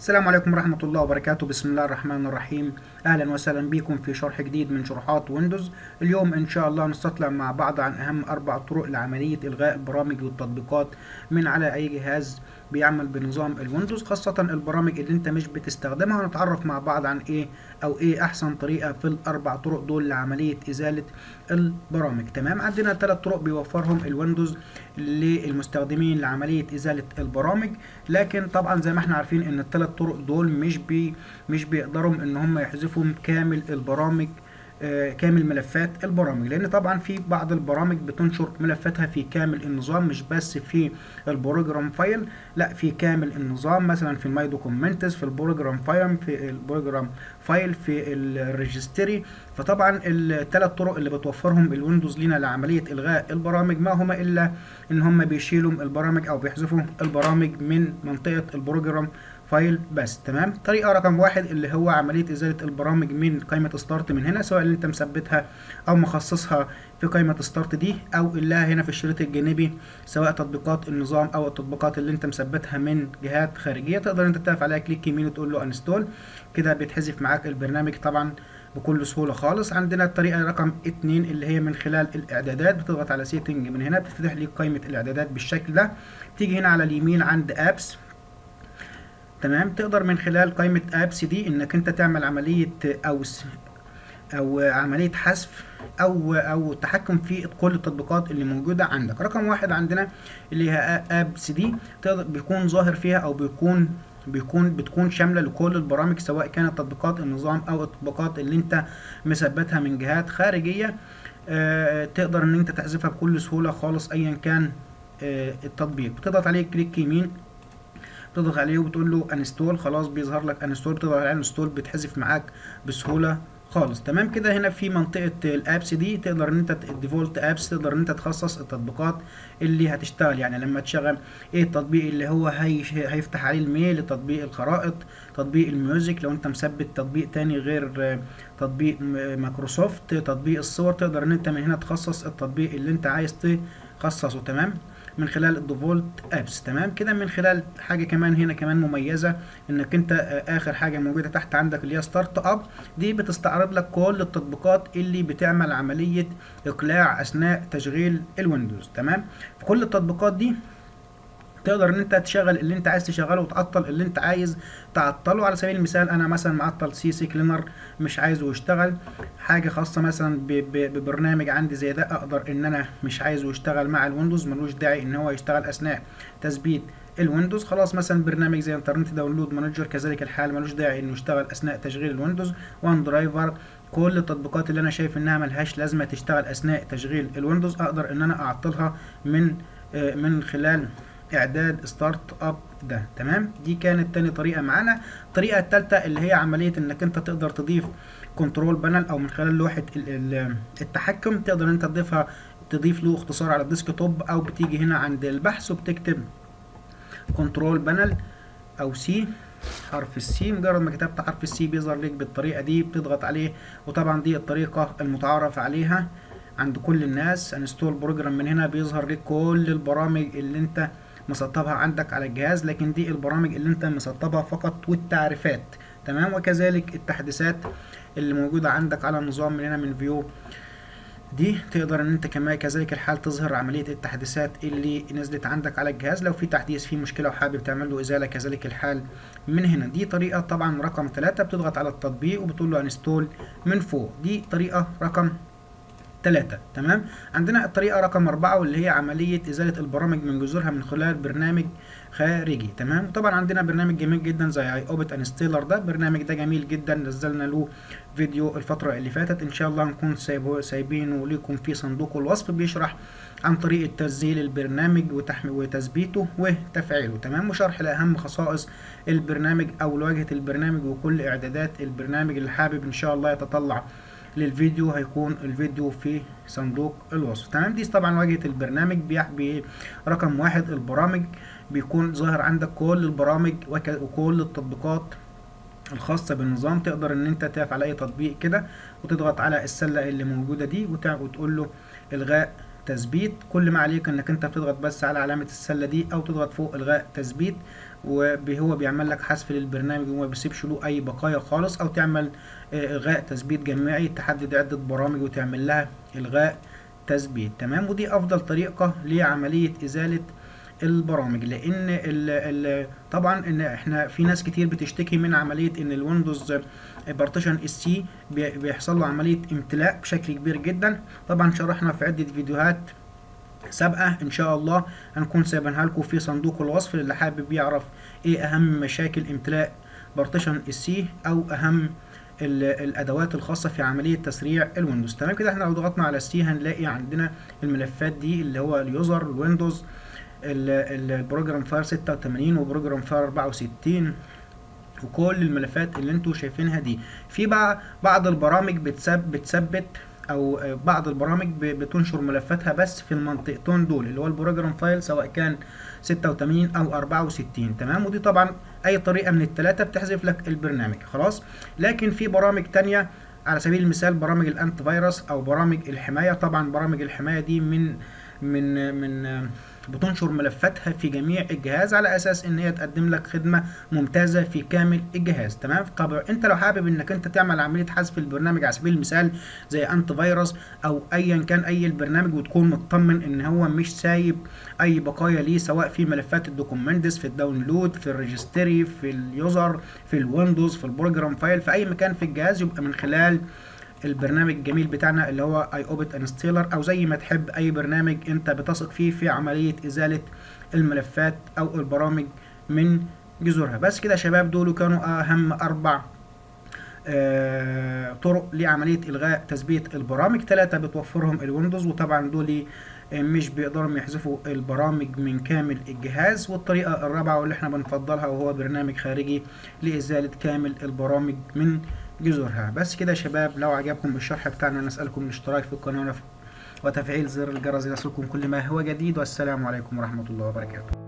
السلام عليكم ورحمة الله وبركاته بسم الله الرحمن الرحيم أهلا وسهلا بكم في شرح جديد من شروحات ويندوز اليوم إن شاء الله نستطلع مع بعض عن أهم أربع طرق لعملية إلغاء البرامج والتطبيقات من على أي جهاز بيعمل بنظام الويندوز خاصة البرامج اللي انت مش بتستخدمها هنتعرف مع بعض عن ايه او ايه احسن طريقة في الاربع طرق دول لعملية ازالة البرامج تمام عندنا ثلاث طرق بيوفرهم الويندوز للمستخدمين لعملية ازالة البرامج لكن طبعا زي ما احنا عارفين ان الثلاث طرق دول مش بي مش بيقدروا ان هم يحذفوا كامل البرامج كامل ملفات البرامج لان طبعا في بعض البرامج بتنشر ملفاتها في كامل النظام مش بس في البروجرام فايل لا في كامل النظام مثلا في الماي دوكيومنتس في البروجرام فايل في البروجرام فايل في الريجستري فطبعا الثلاث طرق اللي بتوفرهم الويندوز لنا لعمليه الغاء البرامج ما هما الا ان هم بيشيلوا البرامج او بيحذفوا البرامج من منطقه البروجرام فايل بس تمام طريقه رقم واحد اللي هو عمليه ازاله البرامج من قائمه ستارت من هنا سواء اللي انت مثبتها او مخصصها في قائمه ستارت دي او اللي هنا في الشريط الجانبي سواء تطبيقات النظام او التطبيقات اللي انت مثبتها من جهات خارجيه تقدر انت تقف عليها كليك يمين وتقول له انستول كده بيتحذف معاك البرنامج طبعا بكل سهوله خالص عندنا الطريقه رقم اتنين اللي هي من خلال الاعدادات بتضغط على سيتنج من هنا بتفتح لك قائمه الاعدادات بالشكل ده تيجي هنا على اليمين عند ابس تمام تقدر من خلال قائمة ابس دي انك انت تعمل عملية او او عملية حذف او او تحكم في كل التطبيقات اللي موجودة عندك رقم واحد عندنا اللي هي ابس دي تقدر بيكون ظاهر فيها او بيكون بيكون بتكون شامله لكل البرامج سواء كانت تطبيقات النظام او التطبيقات اللي انت مثبتها من جهات خارجيه آه تقدر ان انت تحذفها بكل سهوله خالص ايا كان آه التطبيق بتضغط عليه كليك يمين بتضغط عليه وبتقول له انستول خلاص بيظهر لك انستول بتضغط على انستول بتحذف معاك بسهوله خالص تمام كده هنا في منطقه الابس دي تقدر ان انت الديفولت ابس تقدر ان انت تخصص التطبيقات اللي هتشتغل يعني لما تشغل ايه التطبيق اللي هو هي هيفتح عليه الميل تطبيق الخرائط تطبيق الميوزك لو انت مثبت تطبيق تاني غير تطبيق مايكروسوفت تطبيق الصور تقدر ان انت من هنا تخصص التطبيق اللي انت عايز تخصصه تمام من خلال الديفولت ابس تمام كده من خلال حاجه كمان هنا كمان مميزه انك انت اخر حاجه موجوده تحت عندك اللي هي ستارت اب دي بتستعرض لك كل التطبيقات اللي بتعمل عمليه اقلاع اثناء تشغيل الويندوز تمام في كل التطبيقات دي تقدر ان انت تشغل اللي انت عايز تشغله وتعطل اللي انت عايز تعطله على سبيل المثال انا مثلا معطل سي سي كلينر مش عايزه يشتغل حاجه خاصه مثلا ببرنامج عندي زي ده اقدر ان انا مش عايزه يشتغل مع الويندوز ملوش داعي ان هو يشتغل اثناء تثبيت الويندوز خلاص مثلا برنامج زي انترنت داونلود مانجر كذلك الحال ملوش داعي انه يشتغل اثناء تشغيل الويندوز وان درايفر كل التطبيقات اللي انا شايف انها ملهاش لازمه تشتغل اثناء تشغيل الويندوز اقدر ان انا اعطلها من من خلال اعداد ستارت اب ده تمام دي كانت تاني طريقه معانا الطريقه الثالثه اللي هي عمليه انك انت تقدر تضيف كنترول بانل او من خلال لوحه التحكم تقدر انت تضيفها تضيف له اختصار على الديسك توب او بتيجي هنا عند البحث وبتكتب كنترول بانل او سي حرف السي مجرد ما كتبت حرف السي بيظهر لك بالطريقه دي بتضغط عليه وطبعا دي الطريقه المتعارف عليها عند كل الناس انستول بروجرام من هنا بيظهر لك كل البرامج اللي انت مسطبها عندك على الجهاز لكن دي البرامج اللي انت مسطبها فقط والتعريفات تمام وكذلك التحديثات اللي موجودة عندك على النظام من هنا من فيو دي تقدر ان انت كمان كذلك الحال تظهر عملية التحديثات اللي نزلت عندك على الجهاز لو في تحديث فيه مشكلة وحابب تعمل له ازالة كذلك الحال من هنا دي طريقة طبعا رقم ثلاثة بتضغط على التطبيق وبتقول له انستول من فوق دي طريقة رقم ثلاثة تمام عندنا الطريقة رقم أربعة واللي هي عملية إزالة البرامج من جذورها من خلال برنامج خارجي تمام طبعا عندنا برنامج جميل جدا زي اي اوبت انستيلر ده البرنامج ده جميل جدا نزلنا له فيديو الفترة اللي فاتت ان شاء الله هنكون سايبينه لكم في صندوق الوصف بيشرح عن طريقة تسجيل البرنامج وتثبيته وتفعيله تمام وشرح لأهم خصائص البرنامج أو لواجهة البرنامج وكل إعدادات البرنامج اللي حابب إن شاء الله يتطلع للفيديو هيكون الفيديو في صندوق الوصف تمام دي طبعا واجهة البرنامج بيحبي رقم واحد البرامج بيكون ظاهر عندك كل البرامج وكل التطبيقات الخاصة بالنظام تقدر ان انت تقف على اي تطبيق كده وتضغط على السلة اللي موجودة دي وتقول له الغاء تثبيت كل ما عليك انك انت بتضغط بس على علامة السلة دي او تضغط فوق الغاء تثبيت وهو بيعمل لك حذف للبرنامج وما بيسيبش له اي بقايا خالص او تعمل الغاء تثبيت جماعي تحدد عدة برامج وتعمل لها الغاء تثبيت تمام ودي افضل طريقة لعملية ازالة البرامج لان ال ال طبعا ان احنا في ناس كتير بتشتكي من عمليه ان الويندوز بارتيشن اس سي بيحصل له عمليه امتلاء بشكل كبير جدا طبعا شرحنا في عده فيديوهات سابقه ان شاء الله هنكون سايبينها لكم في صندوق الوصف اللي حابب يعرف ايه اهم مشاكل امتلاء بارتيشن اس سي او اهم الادوات الخاصه في عمليه تسريع الويندوز تمام كده احنا لو ضغطنا على سي هنلاقي عندنا الملفات دي اللي هو اليوزر الويندوز البروجرام فاير 86 وبروجرام فاير 64 وكل الملفات اللي انتوا شايفينها دي في بقى بعض البرامج بتسب بتثبت او بعض البرامج بتنشر ملفاتها بس في المنطقتين دول اللي هو البروجرام فايل سواء كان 86 او 64 تمام ودي طبعا اي طريقه من الثلاثه بتحذف لك البرنامج خلاص لكن في برامج تانية على سبيل المثال برامج الانتي فيروس او برامج الحمايه طبعا برامج الحمايه دي من من من بتنشر ملفاتها في جميع الجهاز على اساس ان هي تقدم لك خدمه ممتازه في كامل الجهاز تمام طب انت لو حابب انك انت تعمل عمليه حذف البرنامج على سبيل المثال زي انت فيروس او ايا كان اي البرنامج وتكون مطمن ان هو مش سايب اي بقايا ليه سواء في ملفات الدوكيومنتس في الداونلود في الريجستري في اليوزر في الويندوز في البروجرام فايل في اي مكان في الجهاز يبقى من خلال البرنامج الجميل بتاعنا اللي هو اي اوبت انستيلر او زي ما تحب اي برنامج انت بتثق فيه في عمليه ازاله الملفات او البرامج من جذورها بس كده يا شباب دول كانوا اهم اربع آه طرق لعمليه الغاء تثبيت البرامج ثلاثه بتوفرهم الويندوز وطبعا دول مش بيقدروا يحذفوا البرامج من كامل الجهاز والطريقه الرابعه واللي احنا بنفضلها وهو برنامج خارجي لازاله كامل البرامج من جذورها بس كده يا شباب لو عجبكم الشرح بتاعنا نسألكم الاشتراك في القناة وتفعيل زر الجرس ليصلكم كل ما هو جديد والسلام عليكم ورحمة الله وبركاته